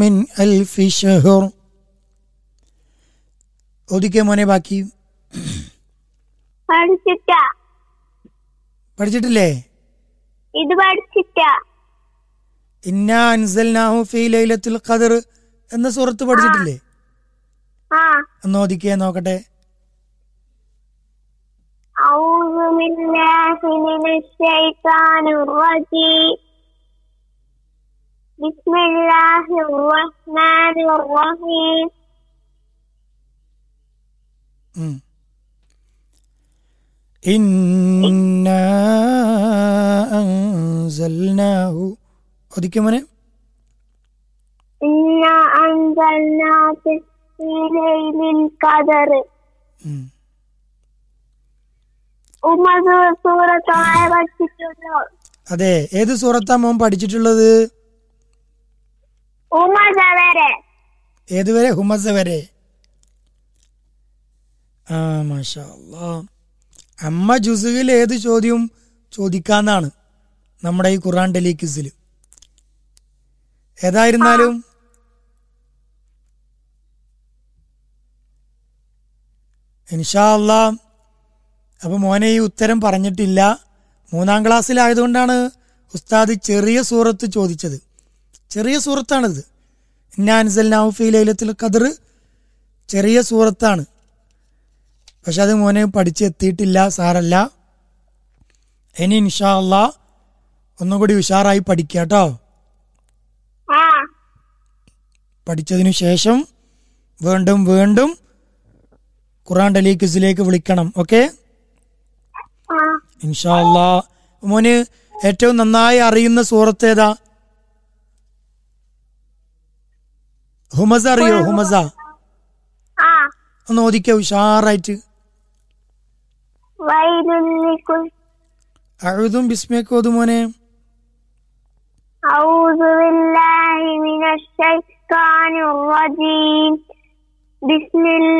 من ألف شهر ഓദിക്കേ മോനെ ബാക്കി പഠിച്ചിട്ട പഠിച്ചിട്ടില്ലേ ഇത് പഠിച്ചിട്ട ഇന്ന അൻസൽനാഹു ഫീ ലൈലത്തുൽ ഖദർ എന്ന സൂറത്ത് പഠിച്ചിട്ടില്ലേ ആ ഒന്ന് ഓദിക്കേ നോക്കട്ടെ أعوذ بالله من الشيطان الرجيم بسم الله الرحمن الرحيم ഉം. ഇന്നാ അൻസൽനാഹു ഓദിക്കേ മോനെ إنا أنزلناه في ليل القدر ഉം. ഉമ്മത് സൂറത്തായ പഠിച്ചിട്ടുണ്ടോ അതെ ഏത് സൂറത്താ മോൻ പഠിച്ചിട്ടുള്ളത് ഉമ്മത വരെ ഏതുവരെ ഹുമസ വരെ ആ മാഷാ അല്ലാ. അമ്മ ജുസുവിൽ ഏത് ചോദ്യവും ചോദിക്കാന്നാണ് നമ്മുടെ ഈ ഖുറാൻ ടെലിക്യൂസിൽ ഏതായിരുന്നാലും ഇൻഷാ അല്ലാ അപ്പൊ മോനെ ഈ ഉത്തരം പറഞ്ഞിട്ടില്ല മൂന്നാം ക്ലാസ്സിലായതുകൊണ്ടാണ് ഉസ്താദ് ചെറിയ സൂറത്ത് ചോദിച്ചത് ചെറിയ സൂറത്താണിത് ഇന്നാൻസൽനാഹു ഫീ ലൈലത്തുൽ ഖദർ ചെറിയ സൂറത്താണ് പക്ഷെ അത് മോനെ പഠിച്ചെത്തിയിട്ടില്ല സാറല്ല ഇനി ഇൻഷാ അല്ലാ ഒന്നുകൂടി ഉഷാറായി പഠിക്കുക കേട്ടോ ആ പഠിച്ചതിനു ശേഷം വീണ്ടും വീണ്ടും ഖുറാൻ ടെലിക്യൂസിലേക്ക് വിളിക്കണം ഓക്കെ ആ ഇൻഷാ അല്ലാ മോന് ഏറ്റവും നന്നായി അറിയുന്ന സൂറത്ത് ഏതാ ഹുമസ അറിയോ ഹുമസ ആ ഒന്ന് ഓദിക്ക ഉഷാറായിട്ട് വൈരുന്നിക്കുൽ അഴുതും ബിസ്മയൊക്കെ ഓതു മോനെ أعوذ بالله من الشيطان الرجيم بسم الله